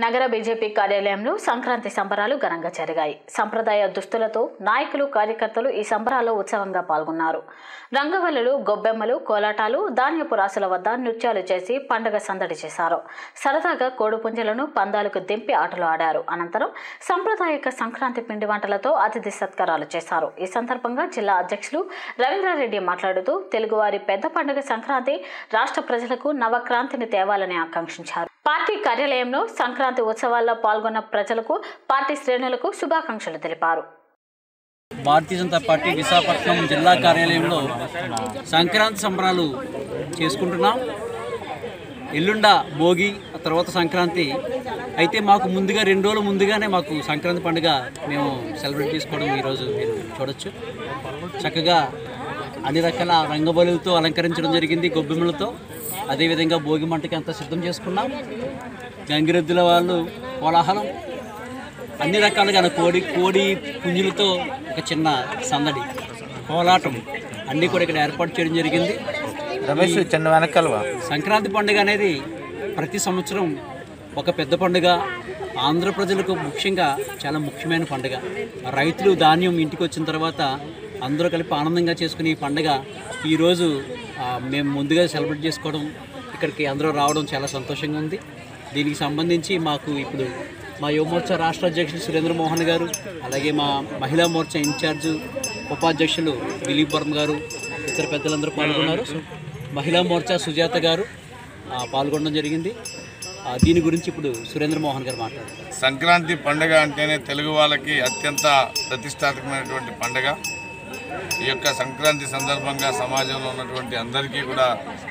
నగర బీజేపీ కార్యాలయంలో సంక్రాంతి సంబరాలు ఘనంగా జరిగాయి సంప్రదాయ దుస్తులతో నాయకులు కార్యకర్తలు ఈ సంబరాల్లో ఉత్సవంగా పాల్గొన్నారు రంగవల్లులు గొబ్బెమ్మలు కోలాటాలు ధాన్యపు రాసుల వద్ద నృత్యాలు చేసి పండుగ సందడి చేశారు సరదాగా కోడిపుంజలను పందాలకు దింపి ఆటలు ఆడారు అనంతరం సంప్రదాయక సంక్రాంతి పిండి వంటలతో అతిథి సత్కారాలు చేశారు ఈ సందర్భంగా జిల్లా అధ్యక్షులు రవీంద్రారెడ్డి మాట్లాడుతూ తెలుగువారి పెద్ద పండుగ సంక్రాంతి రాష్ట్ర ప్రజలకు నవక్రాంతిని తేవాలని ఆకాంక్షించారు పార్టీ కార్యాలయంలో సంక్రాంతి ఉత్సవాల్లో పాల్గొన్న ప్రజలకు పార్టీ శ్రేణులకు శుభాకాంక్షలు తెలిపారు భారతీయ జనతా పార్టీ విశాఖపట్నం జిల్లా కార్యాలయంలో సంక్రాంతి సంబరాలు చేసుకుంటున్నాం ఎల్లుండ భోగి ఆ తర్వాత సంక్రాంతి అయితే మాకు ముందుగా రెండు రోజులు ముందుగానే మాకు సంక్రాంతి పండుగ మేము సెలబ్రేట్ చేసుకోవడం ఈరోజు మీరు చూడొచ్చు చక్కగా అన్ని రకాల రంగబలులతో అలంకరించడం జరిగింది గొబ్బెమ్మలతో అదేవిధంగా భోగి మంటకి అంతా సిద్ధం చేసుకున్నాం గంగిరెద్దుల వాళ్ళు కోలాహలం అన్ని రకాలుగా కోడి కోడి పుంజులతో ఒక చిన్న సందడి కోలాటం అన్నీ కూడా ఇక్కడ ఏర్పాటు చేయడం జరిగింది రమేష్ చిన్న వెనకాలవా సంక్రాంతి పండుగ అనేది ప్రతి సంవత్సరం ఒక పెద్ద పండుగ ఆంధ్ర ప్రజలకు ముఖ్యంగా చాలా ముఖ్యమైన పండుగ రైతులు ధాన్యం ఇంటికి వచ్చిన తర్వాత అందరూ కలిపి ఆనందంగా చేసుకునే ఈ పండుగ ఈరోజు ఆ, మేము ముందుగా సెలబ్రేట్ చేసుకోవడం ఇక్కడికి అందరూ రావడం చాలా సంతోషంగా ఉంది దీనికి సంబంధించి మాకు ఇప్పుడు మా యువమోర్చా రాష్ట్ర అధ్యక్షులు సురేంద్ర మోహన్ గారు అలాగే మా మహిళా మోర్చా ఇన్ఛార్జు ఉపాధ్యక్షులు దిలీప్ వర్మ గారు ఇతర పెద్దలందరూ పాల్గొన్నారు మహిళా మోర్చా సుజాత గారు ఆ, పాల్గొనడం జరిగింది ఆ, దీని గురించి ఇప్పుడు సురేంద్ర మోహన్ గారు మాట్లాడతారు సంక్రాంతి పండుగ అంటేనే తెలుగు వాళ్ళకి అత్యంత ప్రతిష్టాత్మకమైనటువంటి పండుగ ఈ యొక్క సంక్రాంతి సందర్భంగా సమాజంలో ఉన్నటువంటి అందరికీ కూడా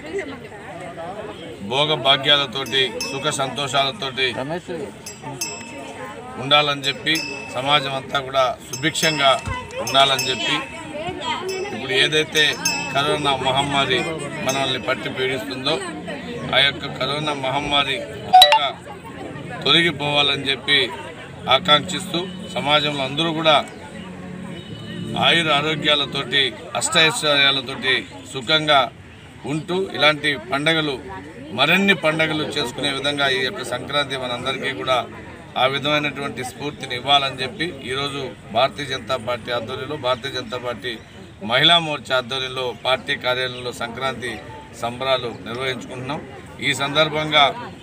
భోగ భాగ్యాలతోటి సుఖ సంతోషాలతోటి రమేష్ ఉండాలని చెప్పి సమాజం అంతా కూడా సుభిక్షంగా ఉండాలని చెప్పి ఇప్పుడు ఏదైతే కరోనా మహమ్మారి మనల్ని పట్టి పీడిస్తుందో ఆ యొక్క కరోనా మహమ్మారి త్వరగా తొలగిపోవాలని చెప్పి ఆకాంక్షిస్తూ సమాజంలో అందరూ కూడా ఆయుర ఆరోగ్యాలతోటి అష్టైశ్వర్యాలతోటి సుఖంగా ఉంటూ ఇలాంటి పండగలు మరిన్ని పండగలు చేసుకునే విధంగా ఈ యొక్క సంక్రాంతి మనందరికీ కూడా ఆ విధమైనటువంటి స్ఫూర్తిని ఇవ్వాలని చెప్పి ఈరోజు భారతీయ జనతా పార్టీ ఆధ్వర్యంలో భారతీయ జనతా పార్టీ మహిళా మోర్చా ఆధ్వర్యంలో పార్టీ కార్యాలయంలో సంక్రాంతి సంబరాలు నిర్వహించుకుంటున్నాం ఈ సందర్భంగా